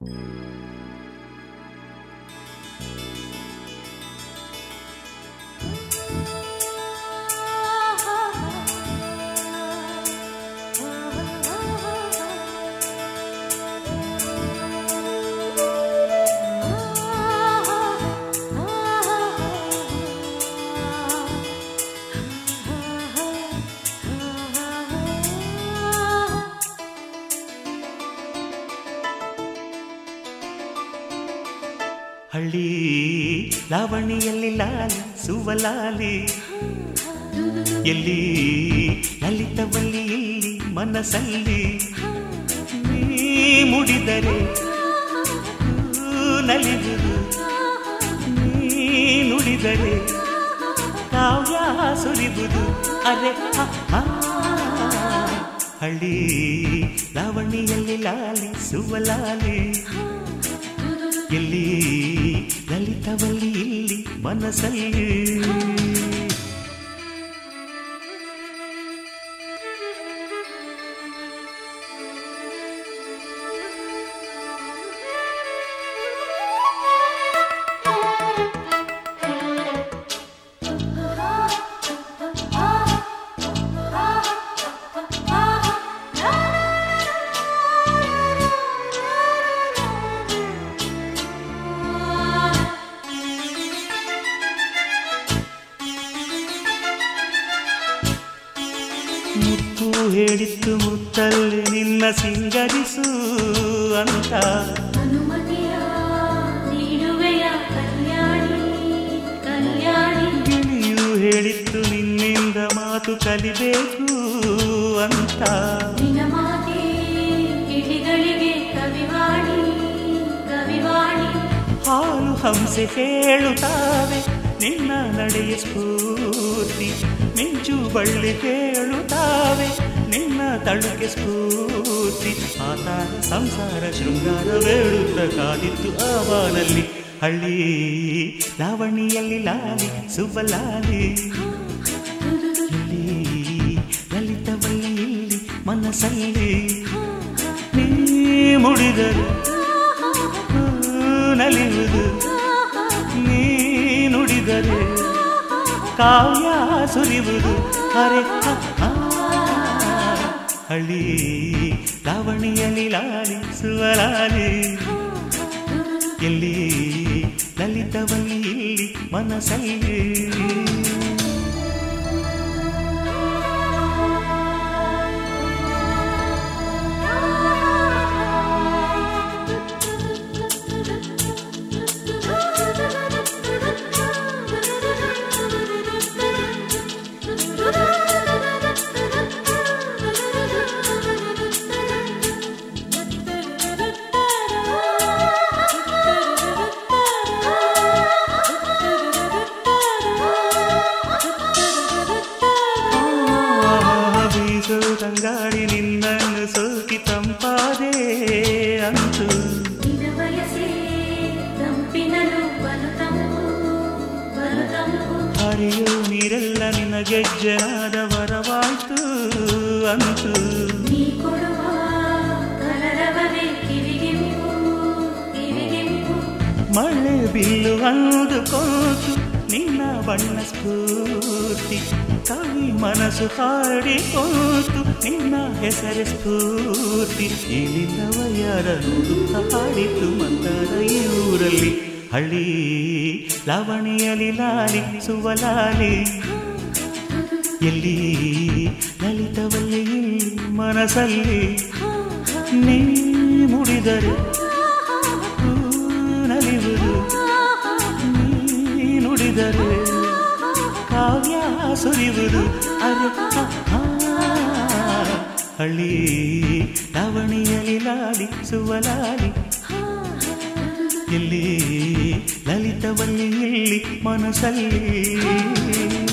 ಹಳ್ಳಿ ಲಾವಣಿಯಲ್ಲಿ ಲಾಲಿ ಸುವಲಾಲಿ ಎಲ್ಲಿ ಲಲಿತವಲ್ಲಿ ಇಲ್ಲಿ ಮನಸ್ಸಲ್ಲಿ ನೀ ಮುಡಿದರೆ ನಲಿದುದು ನೀ ನುಡಿದರೆ ಕಾವ್ಯ ಸುರಿದುದು ಅರೆ ಹ, ಹ. ಹಳ್ಳಿ ಲಾವಣಿಯಲ್ಲಿ ಲಾಲಿ ಸುವಲಾಲಿ ಎಲ್ಲಿ ಲಲಿತವಲ್ಲಿ ಇಲ್ಲಿ ಮನಸ್ಸಲ್ಲಿ ಮುತ್ತು ಹೇಳಿತ್ತು ಮುತ್ತಲ್ಲಿ ನಿನ್ನ ಸಿಂಗರಿಸು ಅಂತ ಅನುಮತಿಯ ನೀಡುವೆಯ ಕಲ್ಯಾಣಿ ಕಲ್ಯಾಣಿ ಗಿಳಿಯು ಹೇಳಿತ್ತು ನಿನ್ನಿಂದ ಮಾತು ಕಲಿಬೇಕು ಅಂತ ನಿನ ಮಾತೆ ಗಿಳಿಗಳಿಗೆ ಕವಿವಾಣಿ ಕವಿವಾಣಿ ಹಾಲು ಹಂಸೆ ಹೇಳುತ್ತಾವೆ ನಿನ್ನ ನಡೆಯ ಸ್ಫೂರ್ತಿ ಮಿಂಚು ಬಳ್ಳಿ ಹೇಳುತ್ತಾವೆ ನಿನ್ನ ತಳುಕೆ ಸ್ಫೂರ್ತಿ ಆತಾರ ಸಂಸಾರ ಶೃಂಗಾರ ಬೇಡುತ್ತ ಕಾದಿತ್ತು ಆವಾನಲ್ಲಿ ಹಳ್ಳಿ ಲಾವಣಿಯಲ್ಲಿ ಲಾಲಿ ಸುಬ್ಬಲಾಲಿ ಇಲ್ಲಿ ಲಲಿತವಲ್ಲಿ ಇಲ್ಲಿ ಮನಸ್ಸಲ್ಲಿ ನೀ ಮುಡಿದರು ನಲಿಯುವುದು ನೀ ನುಡಿದರೆ ಕಾವ್ಯ ಸುರಿಯುವುದು ಹರೆ ಹ, ಹ. ಹಳ್ಳಿ ಲಾವಣಿಯಲ್ಲಿ ಲಾಲಿ ಸುವಲಾಲಿ ಎಲ್ಲಿ ಲಲಿತವಲ್ಲಿ ಇಲ್ಲಿ ಮನಸ್ಸಲ್ಲಿ ಬೀಸು ತಂಗಾಡಿ ನಿನ್ನನ್ನು ಸೋಕಿ ತಂಪಾದೆ ಅಂತು ನಿನ ಬಯಸೆ ತಂಪಿನಲು ಬಲು ತಂಪು ಬಲು ತಂಪು ಹರಿಯು ನೀರೆಲ್ಲ ನಿನ್ನ ಗೆಜ್ಜೆನಾದ ವರವಾಯ್ತು ಅಂತು ನೀ ಕೊಡುವ ಕಲರವವೇ ಕಿವಿಗೆಂಪು ಕಿವಿಗೆಂಪು ಮಳೆ ಬಿಲ್ಲು ಅಂದುಕೋತು ನಿನ್ನ ಬಣ್ಣ ಸ್ಫೂರ್ತಿ ಕವಿ ಮನಸ್ಸು ಹಾಡಿಕೋತು ನಿನ್ನ ಹೆಸರು ಸ್ಫೂರ್ತಿ ಇಲ್ಲಿಂದವ ಯಾರ ನುಡುತ್ತ ಹಾಡಿತು ಮಂದಾರ ಈ ಊರಲ್ಲಿ ಹಳ್ಳಿ ಲಾವಣಿಯಲ್ಲಿ ಲಾಲಿ ಸುವಲಾಲಿ ಎಲ್ಲಿ ಲಲಿತವಲ್ಲಿ ಇಲ್ಲಿ ಮನಸ್ಸಲ್ಲಿ ನೀ ಮುಡಿದರೆ ಹೂ ನಲಿಯುವುದು ನೀ ನುಡಿದರೆ ಕಾವ್ಯ ಸುರಿಯುವುದು ಅರೆ ಹ, ಹ. ಹಳ್ಳಿ ಲಾವಣಿಯಲ್ಲಿ ಲಾಲಿ ಸುವಲಾಲಿ ಎಲ್ಲಿ ಲಲಿತವಲ್ಲಿ ಇಲ್ಲಿ ಮನಸ್ಸಲ್ಲಿ